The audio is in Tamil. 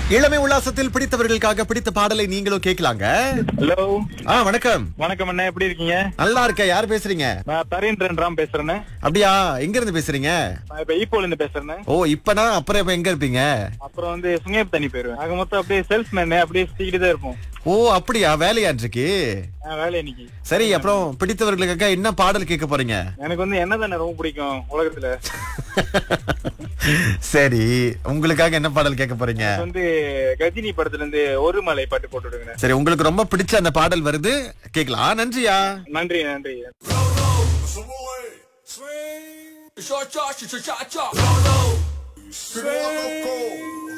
இளமை உல்லாசத்தில் பிடித்தவர்களுக்காக பிடித்த பாடலை நீங்களும் கேட்கலாங்க ஹலோ ஆ வணக்கம் வணக்கம் அண்ணா எப்படி இருக்கீங்க நல்லா இருக்க யார் பேசுறீங்க நான் தரீந்திரன் ராம் பேசுறேன் அப்படியா எங்க இருந்து பேசுறீங்க நான் இப்ப ஈப்போல இருந்து பேசுறேன் ஓ இப்பனா அப்புறம் இப்ப எங்க இருப்பீங்க அப்புறம் வந்து சுங்கேப் தண்ணி போயிருவேன் ஆக மொத்தம் அப்படியே சேல்ஸ் மேன் அப்படியே சுத்திக்கிட்டு தான் இருப்போம் ஓ அப்படியா வேலையா இன்றைக்கு நான் வேலை இன்னைக்கு சரி அப்புறம் பிடித்தவர்களுக்காக என்ன பாடல் கேட்க போறீங்க எனக்கு வந்து என்ன தானே ரொம்ப பிடிக்கும் உலகத்துல சரி உங்களுக்காக என்ன பாடல் கேட்க போறீங்க எனக்கு வந்து கஜினி படத்துல இருந்து ஒரு மலை பாட்டு போட்டு விடுங்க சரி உங்களுக்கு ரொம்ப பிடிச்ச அந்த பாடல் வருது கேட்கலாம் நன்றியா நன்றி நன்றி Swing. Short, short, short, short, short.